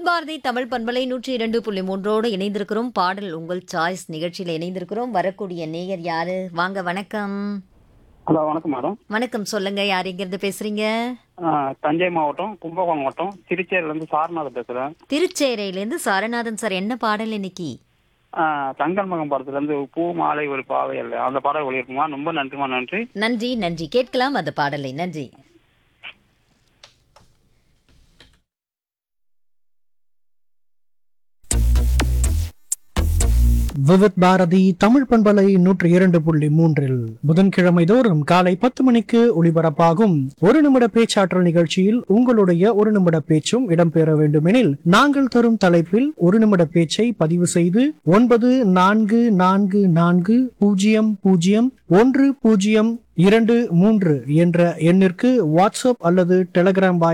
விவித் பாரதி தமிழ் பண்பலை நூற்றி இரண்டு புள்ளி மூன்றோடு இணைந்திருக்கிறோம் பாடல் உங்கள் சாய்ஸ் நிகழ்ச்சியில் இணைந்திருக்கிறோம் வரக்கூடிய நேயர் யாரு வாங்க வணக்கம் ஹலோ வணக்கம் மேடம் வணக்கம் சொல்லுங்க யார் இங்கிருந்து பேசுறீங்க ஆ, தஞ்சை மாவட்டம் கும்பகோணம் மாவட்டம் திருச்சேரியிலேருந்து சாரநாதன் பேசுகிறேன் திருச்சேரையிலேருந்து சாரநாதன் சார் என்ன பாடல் இன்னைக்கு தங்கல் மகம் படத்துலேருந்து பூ மாலை ஒரு பாவை அல்ல அந்த பாடல் ஒளியிருக்குமா ரொம்ப நன்றிமா நன்றி நன்றி நன்றி கேட்கலாம் அந்த பாடலை நன்றி விவித் பாரதி தமிழ் பண்பலை நூற்றி இரண்டு புள்ளி மூன்றில் புதன்கிழமை தோறும் காலை பத்து மணிக்கு ஒளிபரப்பாகும் ஒரு நிமிட பேச்சாற்றல் நிகழ்ச்சியில் உங்களுடைய ஒரு நிமிட பேச்சும் இடம்பெற வேண்டுமெனில் நாங்கள் தரும் தலைப்பில் ஒரு நிமிட பேச்சை பதிவு செய்து ஒன்பது நான்கு நான்கு நான்கு பூஜ்ஜியம் பூஜ்ஜியம் ஒன்று பூஜ்ஜியம் இரண்டு மூன்று என்ற எண்ணிற்கு வாட்ஸ்அப் அல்லது டெலிகிராம் வாயிலாக